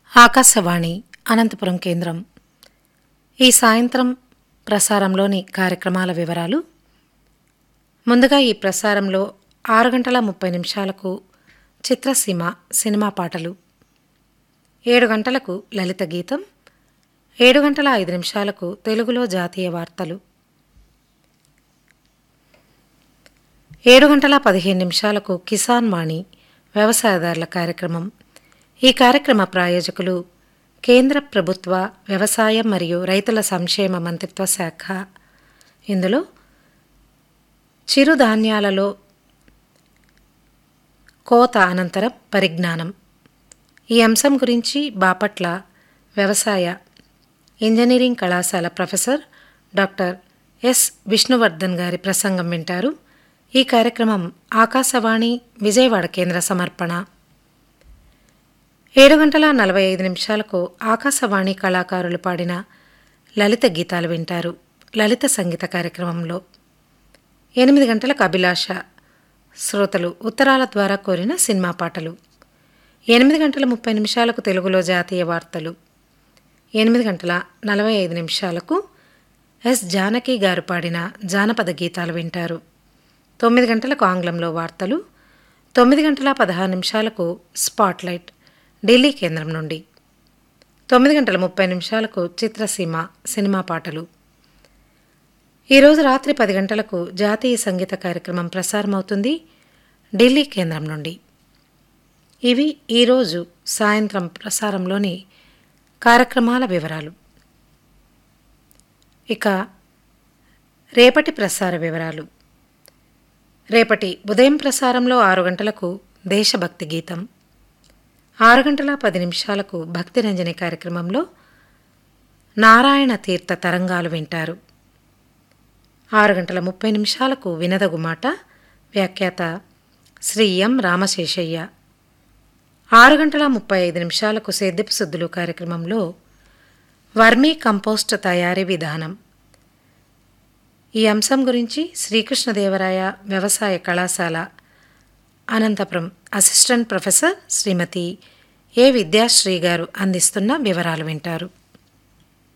ఆకాశవాణి అనంతపురం కేంద్రం ఈ సాయంత్రం ప్రసారంలోని కార్యక్రమాల వివరాలు ముందుగా ఈ ప్రసారంలో ఆరు గంటల ముప్పై నిమిషాలకు చిత్రసీమ సినిమా పాటలు ఏడు గంటలకు లలిత గీతం ఏడు గంటల ఐదు నిమిషాలకు తెలుగులో జాతీయ వార్తలు ఏడు గంటల పదిహేను నిమిషాలకు కిసాన్ వాణి వ్యవసాయదారుల కార్యక్రమం ఈ కార్యక్రమ ప్రాయోజకులు కేంద్ర ప్రభుత్వ వ్యవసాయం మరియు రైతుల సంక్షేమ మంత్రిత్వ శాఖ ఇందులో చిరుధాన్యాలలో కోత అనంతరం పరిజ్ఞానం ఈ అంశం గురించి బాపట్ల వ్యవసాయ ఇంజనీరింగ్ కళాశాల ప్రొఫెసర్ డాక్టర్ ఎస్ విష్ణువర్ధన్ గారి ప్రసంగం వింటారు ఈ కార్యక్రమం ఆకాశవాణి విజయవాడ కేంద్ర సమర్పణ ఏడు గంటల నలభై ఐదు నిమిషాలకు ఆకాశవాణి కళాకారులు పాడిన లలిత గీతాలు వింటారు లలిత సంగీత కార్యక్రమంలో ఎనిమిది గంటలకు అభిలాష శ్రోతలు ఉత్తరాల ద్వారా కోరిన సినిమా పాటలు ఎనిమిది గంటల ముప్పై నిమిషాలకు తెలుగులో జాతీయ వార్తలు ఎనిమిది గంటల నలభై ఐదు నిమిషాలకు ఎస్ జానకి గారు పాడిన జానపద గీతాలు వింటారు తొమ్మిది గంటలకు ఆంగ్లంలో వార్తలు తొమ్మిది గంటల పదహారు నిమిషాలకు స్పాట్లైట్ ఢిల్లీ కేంద్రం నుండి తొమ్మిది గంటల ముప్పై నిమిషాలకు చిత్రసీమ సినిమా పాటలు ఈరోజు రాత్రి పది గంటలకు జాతీయ సంగీత కార్యక్రమం ప్రసారమవుతుంది ఢిల్లీ కేంద్రం నుండి ఇవి ఈరోజు సాయంత్రం ప్రసారంలోని కార్యక్రమాల వివరాలు ఇక రేపటి ప్రసార వివరాలు రేపటి ఉదయం ప్రసారంలో ఆరు గంటలకు దేశభక్తి గీతం ఆరు గంటల పది నిమిషాలకు భక్తి రంజని కార్యక్రమంలో నారాయణ తీర్థ తరంగాలు వింటారు ఆరు గంటల ముప్పై నిమిషాలకు వినదగు మాట వ్యాఖ్యాత శ్రీ ఎం రామశేషయ్య ఆరు గంటల ముప్పై ఐదు నిమిషాలకు సేద్యపు శుద్ధులు కార్యక్రమంలో వర్మీ కంపోస్ట్ తయారీ విధానం ఈ అంశం గురించి శ్రీకృష్ణదేవరాయ వ్యవసాయ కళాశాల Anantapuram assistant professor Shrimati A Vidyasri garu అందిస్తున్న వివరాలు వింటారు